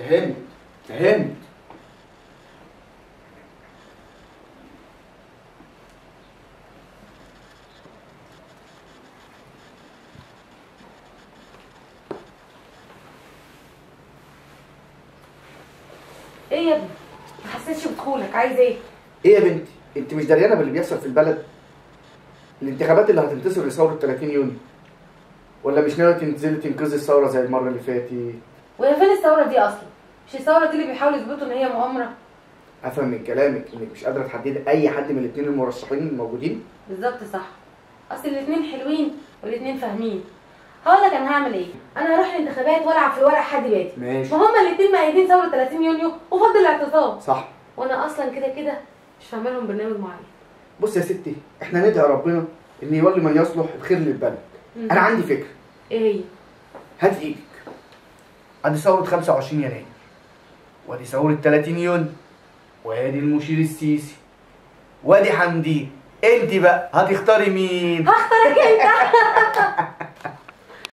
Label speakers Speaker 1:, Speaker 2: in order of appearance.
Speaker 1: فهمت فهمت
Speaker 2: ايه يا ابني ما حسيتش بدخولك عايز ايه
Speaker 1: ايه يا بنتي انت مش دريانه باللي بيحصل في البلد الانتخابات اللي هتنتصر لثوره 30 يونيو ولا مش ناويه تنزلي تنقذي الثوره زي المره اللي فاتت
Speaker 2: وهي فين الثوره دي اصلا مش الثوره دي اللي بيحاولوا يثبتوا ان هي مؤامره
Speaker 1: افهم من كلامك انك مش قادره تحددي اي حد من الاثنين المرشحين الموجودين
Speaker 2: بالظبط صح اصل الاثنين حلوين والاثنين فاهمين هقول لك انا هعمل ايه انا هروح الانتخابات والعب في الورق حد باتي
Speaker 1: ماشي
Speaker 2: ما هما الاثنين مأيدين ثوره 30 يونيو وفضل الاعتصام
Speaker 1: صح
Speaker 2: وانا اصلا كده كده مش فاهمه لهم برنامج معين
Speaker 1: بص يا ستي احنا ندعي ربنا ان يولي من يصلح الخير للبلد
Speaker 2: مم.
Speaker 1: انا عندي فكره
Speaker 2: ايه هي
Speaker 1: هات ايدك ادي ثوره 25 يناير وادي ثوره 30 يونيو وادي المشير السيسي وادي حمدين انت بقى هتختاري مين
Speaker 2: هختارك انت